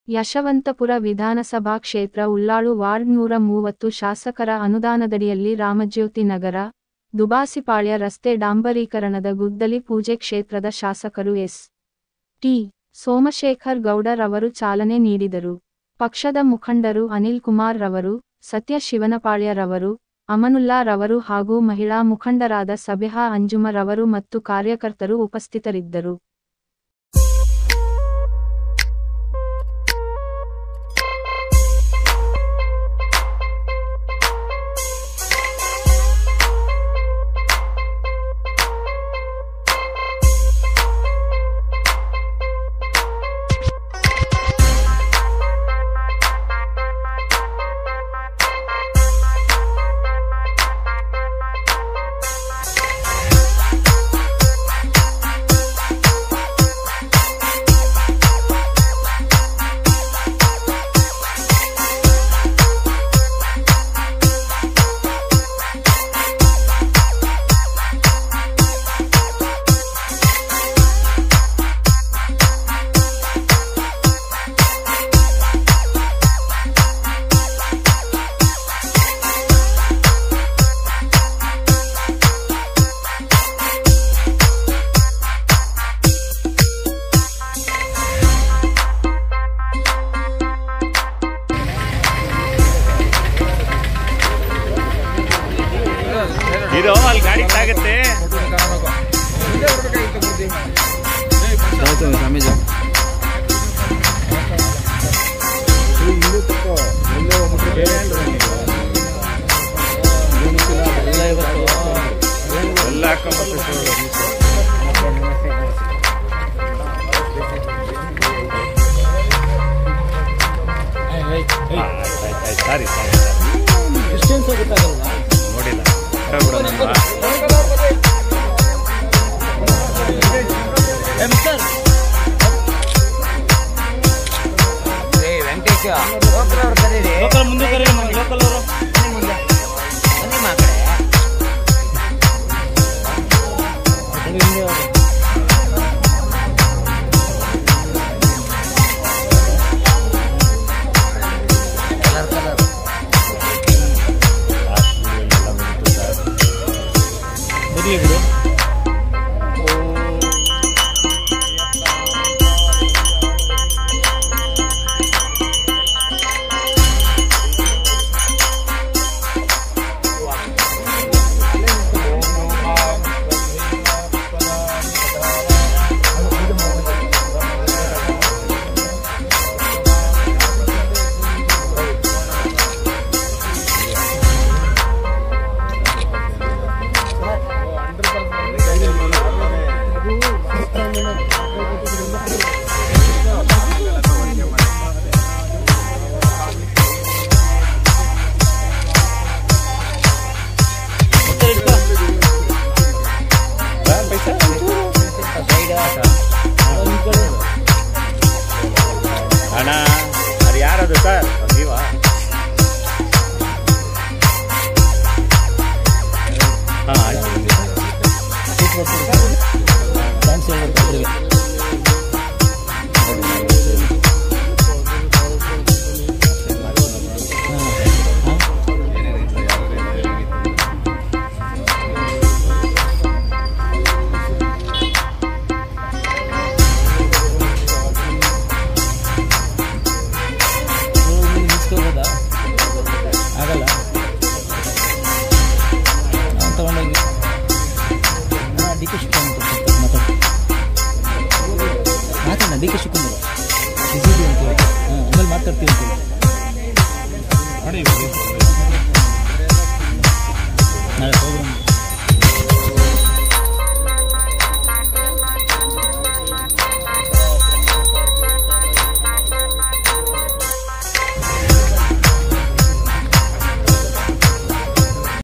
ಯಶವಂತಪುರ ವಿಧಾನಸಭಾ ಕ್ಷೇತ್ರ ಉಳ್ಳಾಳು ವಾರ್ಡ್ ನೂರ ಮೂವತ್ತು ಶಾಸಕರ ಅನುದಾನದಡಿಯಲ್ಲಿ ರಾಮಜ್ಯೋತಿ ನಗರ ದುಬಾಸಿಪಾಳ್ಯ ರಸ್ತೆ ಡಾಂಬರೀಕರಣದ ಗುದ್ದಲಿ ಪೂಜೆ ಕ್ಷೇತ್ರದ ಶಾಸಕರು ಎಸ್ ಟಿ ಸೋಮಶೇಖರ್ ಗೌಡರ್ ಅವರು ಚಾಲನೆ ನೀಡಿದರು ಪಕ್ಷದ ಮುಖಂಡರು ಅನಿಲ್ ಕುಮಾರ್ ರವರು ಸತ್ಯ ಶಿವನಪಾಳ್ಯ ರವರು ಅಮನುಲ್ಲಾ ರವರು ಹಾಗೂ ಮಹಿಳಾ ಮುಖಂಡರಾದ ಸಬಿಹಾ ಅಂಜುಮ ರವರು ಮತ್ತು ಕಾರ್ಯಕರ್ತರು ಉಪಸ್ಥಿತರಿದ್ದರು ಇದು ಅಲ್ಲಿ ಗಾಡಿ ತಾಗುತ್ತೆ ಎಲ್ಲ ಹಾಕೊಂಡ್ಬರ್ಬೇಕು. ಆ, ಆಯ್ತ್, ಆಯ್ತ್, ಆಯ್ತ್. ಸಾರಿ ಸಾರಿ ಸಾರಿ. ನೋಡಿಲ್ಲ ಹೇಳ್ಬಿಡೋಣ ವೆಂಕಟೇಶ್ ಲೋಕಲ್ ಅವ್ರು ಕರೀರಿ ಲೋಕಲ್ ಮುಂದೆ ಕರೀರಿ ಲೋಕಲ್ ಅವರು ಬನ್ನಿ ಮುಂದೆ ಬನ್ನಿ ಮಾ ಕಡೆ ಕಲರ್ ಕಲರ್ ಬರೀ ಬಿಡು ಅಣ್ಣ ಅದು ಯಾರದು ಸರ್ ನೀವಾ ಹಾಂ ಆಯ್ತು ಆಗಲ್ಲ ನಾನು ತಗೊಂಡೋಗಿ ಡಿ ಕೆ ಶಿವಕುಮಾರ್ ಮಾತಾಡಿ ಮಾತಾಡ ಡಿ ಕೆ ಶಿವಕುಮಾರ್ ಬಿಸಿ ಇದೆ ಅಂತ ಹೇಳಿ ಹಾಂ ಆಮೇಲೆ ಮಾತಾಡ್ತೀವಿ ಅಂತ ಹೇಳಿ ನೋಡಿ